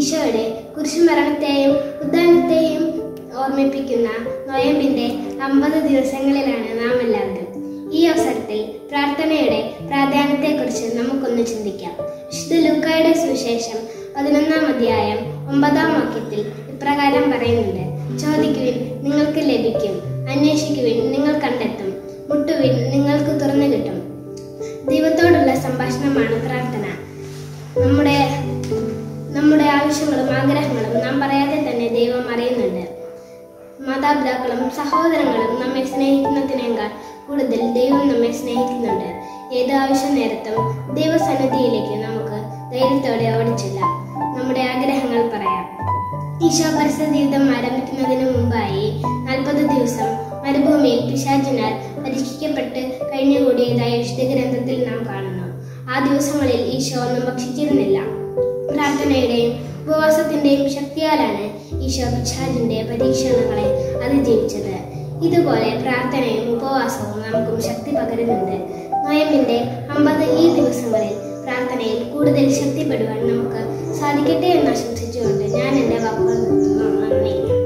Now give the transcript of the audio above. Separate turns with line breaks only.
ഈശോയുടെ കുരിശുമരണത്തെയും ഉദ്ധാനത്തെയും ഓർമ്മിപ്പിക്കുന്ന നോയമ്പിന്റെ അമ്പത് ദിവസങ്ങളിലാണ് നാം എല്ലാവരും ഈ അവസരത്തിൽ പ്രാർത്ഥനയുടെ പ്രാധാന്യത്തെക്കുറിച്ച് നമുക്കൊന്ന് ചിന്തിക്കാം വിശുദ്ധ ലൂക്കായുടെ സുവിശേഷം പതിനൊന്നാം അധ്യായം ഒമ്പതാം വാക്യത്തിൽ ഇപ്രകാരം പറയുന്നുണ്ട് ചോദിക്കുവിൻ നിങ്ങൾക്ക് ലഭിക്കും അന്വേഷിക്കുവിൻ നിങ്ങൾ കണ്ടെത്തും മുട്ടുവിൻ നിങ്ങൾക്ക് തുറന്നു കിട്ടും ദൈവത്തോടുള്ള സംഭാഷണമാണ് പ്രാർത്ഥന നമ്മുടെ നമ്മുടെ ആവശ്യങ്ങളും ആഗ്രഹങ്ങളും നാം പറയാതെ തന്നെ ദൈവം അറിയുന്നുണ്ട് മാതാപിതാക്കളും സഹോദരങ്ങളും നമ്മെ സ്നേഹിക്കുന്നതിനേക്കാൾ കൂടുതൽ ദൈവം നമ്മെ സ്നേഹിക്കുന്നുണ്ട് ഏത് ആവശ്യ നേരത്തും ദൈവസന്നിധിയിലേക്ക് നമുക്ക് ധൈര്യത്തോടെ ഓടിച്ചെല്ലാം നമ്മുടെ ആഗ്രഹങ്ങൾ പറയാം ഈശോ പരിസ്ഥിതി ജീവിതം ആരംഭിക്കുന്നതിന് മുമ്പായി നാൽപ്പത് ദിവസം മരുഭൂമിയിൽ പിശാചിനാൽ പരീക്ഷിക്കപ്പെട്ട് കഴിഞ്ഞുകൂടിയതായി വിശുദ്ധ ഗ്രന്ഥത്തിൽ നാം കാണുന്നു ആ ദിവസങ്ങളിൽ ഈശോ ഒന്നും ഭക്ഷിച്ചിരുന്നില്ല പ്രാർത്ഥനയുടെയും ഉപവാസത്തിന്റെയും ശക്തിയാലാണ് ഈശോ പിശാചിന്റെ പരീക്ഷണങ്ങളെ അതിജീവിച്ചത് ഇതുപോലെ പ്രാർത്ഥനയും ഉപവാസവും നമുക്കും ശക്തി പകരുന്നുണ്ട് നോയമ്പിന്റെ അമ്പത് ഈ ദിവസങ്ങളിൽ പ്രാർത്ഥനയിൽ കൂടുതൽ ശക്തിപ്പെടുവാൻ നമുക്ക് സാധിക്കട്ടെ എന്ന് ആശംസിച്ചുകൊണ്ട് ഞാൻ എൻ്റെ വാക്കുകൾ നിർത്തുന്നു നന്ദി